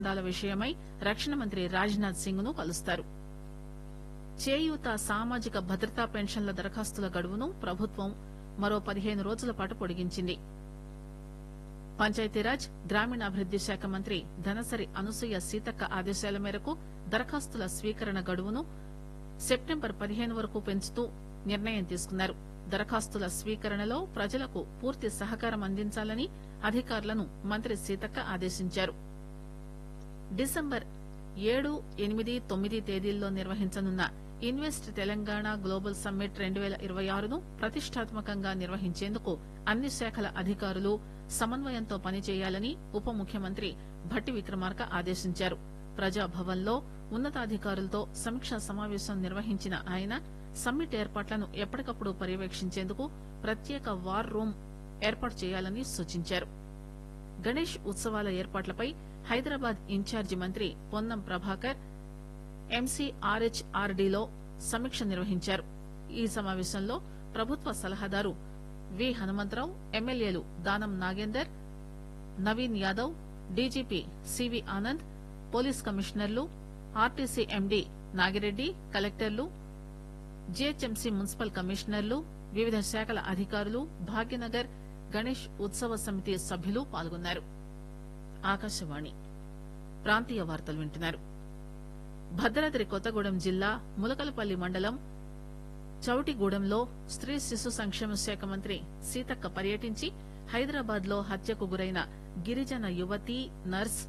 ఒప్పందాల విషయమై రక్షణ మంత్రి రాజ్నాథ్ సింగ్ ను కలుస్తారు చేయూత సామాజిక భద్రతా పెన్షన్ల దరఖాస్తుల గడువును ప్రభుత్వం మరో పదిహేను రోజుల పాటు పొడిగించింది పంచాయతీరాజ్ గ్రామీణాభివృద్ది శాఖ మంత్రి ధనసరి అనసూయ సీతక్క ఆదేశాల మేరకు దరఖాస్తుల స్వీకరణ గడువును సెప్టెంబర్ పదిహేను వరకు పెంచుతూ నిర్ణయం తీసుకున్నారు దరఖాస్తుల స్వీకరణలో ప్రజలకు పూర్తి సహకారం అందించాలని అధికారులను మంత్రి సీతక్క ఆదేశించారు డిసెంబర్ ఏడు ఎనిమిది తొమ్మిది తేదీల్లో నిర్వహించనున్న ఇన్వెస్ట్ తెలంగాణ గ్లోబల్ సమ్మిట్ రెండు పేల ఇరవై ఆరును ప్రతిష్టాత్మకంగా నిర్వహించేందుకు అన్ని శాఖల అధికారులు సమన్వయంతో పనిచేయాలని ఉప ముఖ్యమంత్రి భట్టి విక్రమార్క ఆదేశించారు ప్రజాభవన్ లో ఉన్నతాధికారులతో సమీక్షా సమావేశం నిర్వహించిన ఆయన సమ్మిట్ ఏర్పాట్లను ఎప్పటికప్పుడు పర్యవేక్షించేందుకు ప్రత్యేక వార్ రూమ్ ఏర్పాటు చేయాలని సూచించారు గణేష్ ఉత్సవాల ఏర్పాట్లపై హైదరాబాద్ ఇన్ఛార్జి మంత్రి పొన్నం ప్రభాకర్ ఎంసీఆర్హెచ్ఆర్డీలో సమీక్ష నిర్వహించారు ఈ సమావేశంలో ప్రభుత్వ సలహాదారు వి హనుమంతరావు ఎమ్మెల్యేలు Danam Nagender Naveen Yadav DGP C V Anand police కమిషనర్లు ఆర్టీసీ ఎండీ నాగిరెడ్డి కలెక్టర్లు జీహెచ్ఎంసీ మున్సిపల్ కమిషనర్లు వివిధ శాఖల అధికారులు భాగ్యనగర్ గణేష్ ఉత్సవ సమితి సభ్యులు పాల్గొన్నారు ఆకాశవాణి ప్రాంతీయ వార్తలు వింటున్నారు భద్రాద్రి కొత్తగూడెం జిల్లా ములకలపల్లి మండలం చౌటిగూడెంలో స్త్రీ శిశు సంక్షేమ శాఖ మంత్రి సీతక్క పర్యటించి హైదరాబాద్ లో హత్యకు గురైన గిరిజన యువతి నర్స్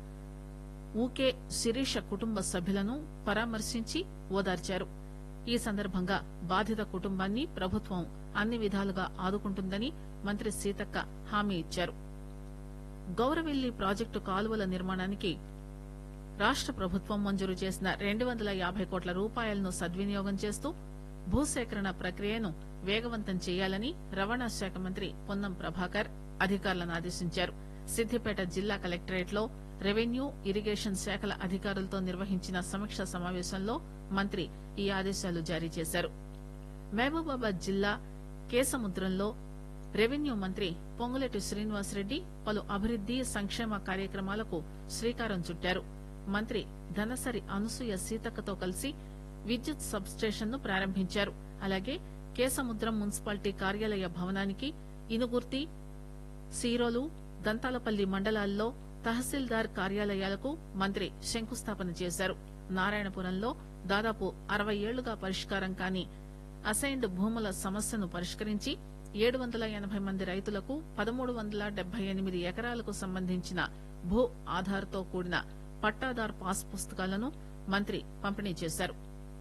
ఊకే శిరీష కుటుంబ సభ్యులను పరామర్శించి ఓదార్చారు ఈ సందర్భంగా బాధిత కుటుంబాన్ని ప్రభుత్వం అన్ని విధాలుగా ఆదుకుంటుందని మంత్రి సీతక్క హామీ ఇచ్చారు గౌరవెల్లి ప్రాజెక్టు కాలువల నిర్మాణానికి రాష్ట ప్రభుత్వం మంజూరు చేసిన రెండు వందల యాభై కోట్ల రూపాయలను సద్వినియోగం చేస్తూ భూసేకరణ ప్రక్రియను వేగవంతం చేయాలని రవాణా శాఖ మంత్రి పొన్నం ప్రభాకర్ అధికారులను ఆదేశించారు సిద్దిపేట జిల్లా కలెక్టరేట్ లో రెవెన్యూ ఇరిగేషన్ శాఖల అధికారులతో నిర్వహించిన సమీక్ష సమావేశంలో మంత్రి ఈ ఆదేశాలు జారీ చేశారు మహబూబాబాద్ జిల్లా కేసముద్రంలో రెవెన్యూ మంత్రి పొంగులేటి శ్రీనివాసరెడ్డి పలు అభివృద్ది సంక్షేమ కార్యక్రమాలకు శ్రీకారం చుట్టారు మంత్రి ధనసరి అనసూయ సీతక్కతో కలిసి విద్యుత్ సబ్ స్టేషన్ ను ప్రారంభించారు అలాగే కేసముద్రం మున్సిపాలిటీ కార్యాలయ భవనానికి ఇనుగుర్తి సీరోలు దంతాలపల్లి మండలాల్లో తహసీల్దార్ కార్యాలయాలకు మంత్రి శంకుస్థాపన చేశారు నారాయణపురంలో దాదాపు అరవై ఏళ్లుగా పరిష్కారం కాని అసైన్డ్ భూముల సమస్యను పరిష్కరించి ఏడు వందల ఎనబై మంది రైతులకు పదమూడు వందల డెబ్బై ఎనిమిది ఎకరాలకు సంబంధించిన భూ ఆధార్తో కూడిన పట్టాదార్ పాస్ పుస్తకాలను మంత్రి పంపిణీ చేశారు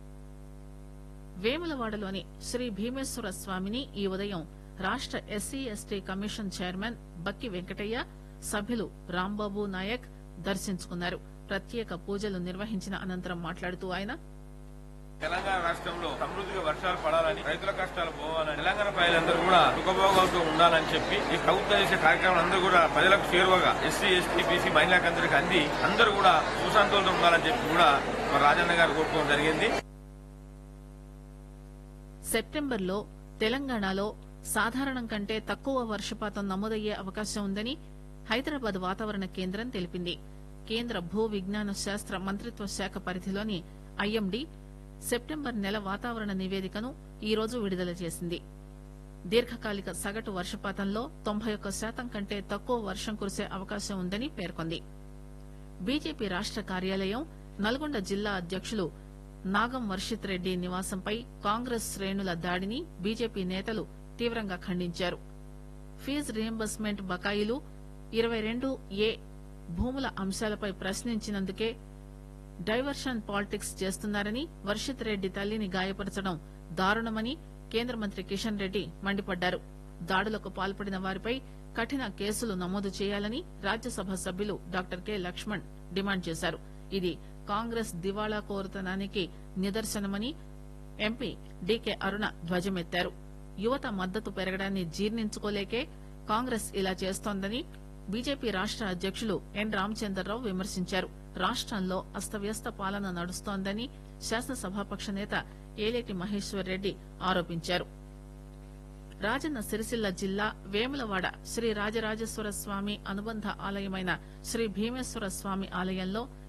వేములవాడలోని శ్రీ భీమేశ్వర స్వామిని ఈ ఉదయం రాష్ట SC ST commission chairman Bakki Venkataiah సభ్యులు రాంబాబు నాయక్ దర్శించుకున్నారు ప్రత్యేక పూజలు నిర్వహించిన అనంతరం మాట్లాడుతూ ఆయన తెలంగాణ రాష్ట్రంలో సమృద్ధిగా వర్షాలు పడాలని రైతుల కష్టాలు పోవాలని తెలంగాణ ప్రజలందరూ కూడా సుఖభోగాలతో ఉండాలని చెప్పి ఈ ప్రభుత్వం చేసే కార్యక్రమం అందరూ కూడా ప్రజలకు చేరువగా ఎస్సీ ఎస్టీ బీసీ మహిళలందరికీ అంది అందరూ కూడా సుశాంతులతో ఉండాలని చెప్పి కూడా మరి రాజన్న గారు కోరుకోవడం జరిగింది సెప్టెంబర్లో తెలంగాణలో సాధారణం కంటే తక్కువ వర్షపాతం నమోదయ్యే అవకాశం ఉందని హైదరాబాద్ వాతావరణ కేంద్రం తెలిపింది కేంద్ర భూ విజ్ఞాన శాస్త్ర మంత్రిత్వ శాఖ పరిధిలోని ఐఎండీ సెప్టెంబర్ నెల వాతావరణ నివేదికను ఈ రోజు విడుదల చేసింది దీర్ఘకాలిక సగటు వర్షపాతంలో తొంభై ఒక్క శాతం కంటే తక్కువ వర్షం కురిసే అవకాశం ఉందని పేర్కొంది బీజేపీ రాష్ట కార్యాలయం నల్గొండ జిల్లా అధ్యకులు నాగం వర్షిత్ రెడ్డి నివాసంపై కాంగ్రెస్ శ్రేణుల దాడిని బీజేపీ నేతలు తీవ్రంగా ఖండించారు ఫీజు రియంబర్స్మెంట్ బకాయిలు ఇరవై రెండు ఏ భూముల అంశాలపై ప్రశ్నించినందుకే డైవర్షన్ పాలిటిక్స్ చేస్తున్నారని వర్షిత్ రెడ్డి తల్లిని గాయపరచడం దారుణమని కేంద్ర మంత్రి కిషన్ రెడ్డి మండిపడ్డారు దాడులకు పాల్పడిన వారిపై కఠిన కేసులు నమోదు చేయాలని రాజ్యసభ సభ్యులు డాక్టర్ కె లక్ష్మణ్ డిమాండ్ చేశారు ఇది కాంగ్రెస్ దివాళా కోరుతనానికి నిదర్శనమని ఎంపీ డీకే అరుణ ధ్వజమెత్తారు యువత మద్దతు పెరగడాన్ని జీర్ణించుకోలేకే కాంగ్రెస్ ఇలా చేస్తోందని బీజేపీ రాష్ట అధ్యకులు ఎన్ రామచంద్రరావు విమర్శించారు రాష్టంలో అస్తవ్యస్త పాలన నడుస్తోందని శాసనసభాపక్ష నేత ఏలేటి మహేశ్వర్ రెడ్డి ఆరోపించారు రాజన్న సిరిసిల్ల జిల్లా వేములవాడ శ్రీ రాజరాజేశ్వర స్వామి అనుబంధ ఆలయమైన శ్రీ భీమేశ్వర స్వామి ఆలయంలో